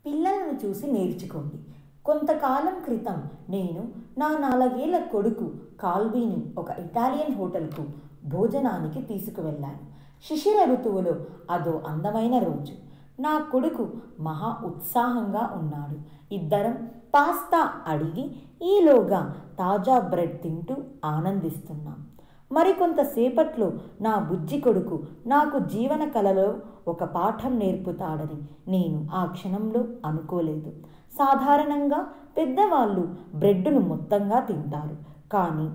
పిల్లలను చూసి నేర్చుకోండి కొంతకాలం క్రితం నేను నా నాలుగేళ్ల కొడుకు కాల్వీని ఒక ఇటాలియన్ హోటల్కు భోజనానికి తీసుకువెళ్ళాను శిశిర ఋతువులో అదో అందమైన రోజు నా కొడుకు మహా ఉత్సాహంగా ఉన్నాడు ఇద్దరం పాస్తా అడిగి ఈలోగా తాజా బ్రెడ్ తింటూ ఆనందిస్తున్నాం మరికొంతసేపట్లో నా బుజ్జి కొడుకు నాకు జీవన కళలో ఒక పాఠం నేర్పుతాడని నేను ఆ క్షణంలో అనుకోలేదు సాధారణంగా పెద్దవాళ్ళు బ్రెడ్డును మొత్తంగా తింటారు కానీ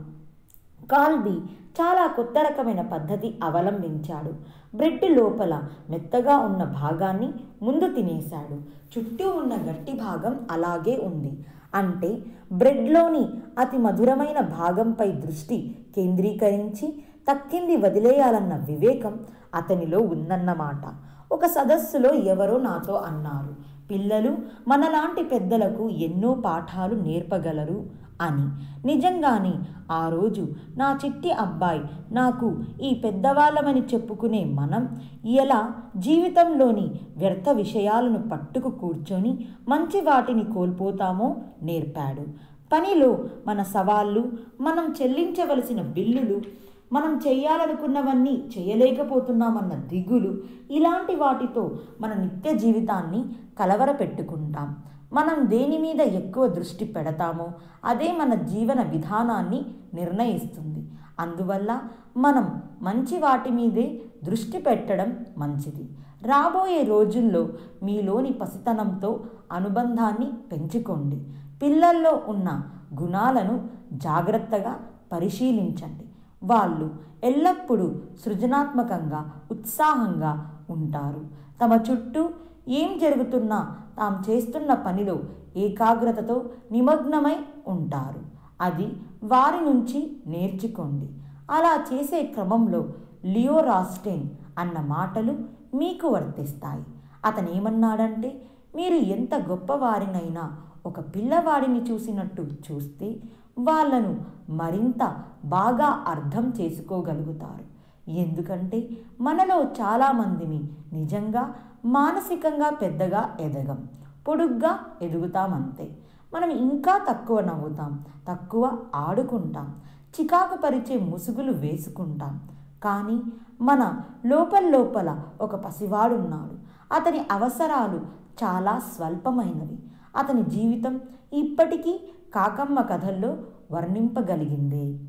కాల్బీ చాలా కొత్త రకమైన పద్ధతి అవలంబించాడు బ్రెడ్ లోపల మెత్తగా ఉన్న భాగాన్ని ముందు తినేశాడు చుట్టూ ఉన్న గట్టి భాగం అలాగే ఉంది అంటే బ్రెడ్లోని అతి మధురమైన భాగంపై దృష్టి కేంద్రీకరించి తక్కింది వదిలేయాలన్న వివేకం అతనిలో ఉందన్నమాట ఒక సదస్సులో ఎవరో నాతో అన్నారు పిల్లలు మనలాంటి పెద్దలకు ఎన్నో పాఠాలు నేర్పగలరు అని నిజంగానే ఆ రోజు నా చిట్టి అబ్బాయి నాకు ఈ పెద్దవాళ్ళమని చెప్పుకునే మనం ఎలా జీవితంలోని వ్యర్థ విషయాలను పట్టుకు కూర్చొని మంచి వాటిని కోల్పోతామో నేర్పాడు పనిలో మన సవాళ్ళు మనం చెల్లించవలసిన బిల్లులు మనం చేయాలనుకున్నవన్నీ చేయలేకపోతున్నామన్న దిగులు ఇలాంటి వాటితో మన నిత్య జీవితాన్ని కలవరపెట్టుకుంటాం మనం దేని మీద ఎక్కువ దృష్టి పెడతామో అదే మన జీవన విధానాన్ని నిర్ణయిస్తుంది అందువల్ల మనం మంచి వాటి మీదే దృష్టి పెట్టడం మంచిది రాబోయే రోజుల్లో మీలోని పసితనంతో అనుబంధాన్ని పెంచుకోండి పిల్లల్లో ఉన్న గుణాలను జాగ్రత్తగా పరిశీలించండి వాళ్ళు ఎల్లప్పుడూ సృజనాత్మకంగా ఉత్సాహంగా ఉంటారు తమ చుట్టూ ఏం జరుగుతున్నా తాము చేస్తున్న పనిలో ఏకాగ్రతతో నిమగ్నమై ఉంటారు అది వారి నుంచి నేర్చుకోండి అలా చేసే క్రమంలో లియో రాస్టెన్ అన్న మాటలు మీకు వర్తిస్తాయి అతను ఏమన్నాడంటే మీరు ఎంత గొప్పవారినైనా ఒక పిల్లవాడిని చూసినట్టు చూస్తే వాళ్ళను మరింత బాగా అర్థం చేసుకోగలుగుతారు ఎందుకంటే మనలో చాలామందిని నిజంగా మానసికంగా పెద్దగా ఎదగం పొడుగ్గా ఎదుగుతామంతే మనం ఇంకా తక్కువ నవ్వుతాం తక్కువ ఆడుకుంటాం చికాకు పరిచే ముసుగులు వేసుకుంటాం కానీ మన లోపల లోపల ఒక పసివాడున్నాడు అతని అవసరాలు చాలా స్వల్పమైనవి అతని జీవితం ఇప్పటికీ కాకమ్మ కథల్లో వర్ణింపగలిగిందే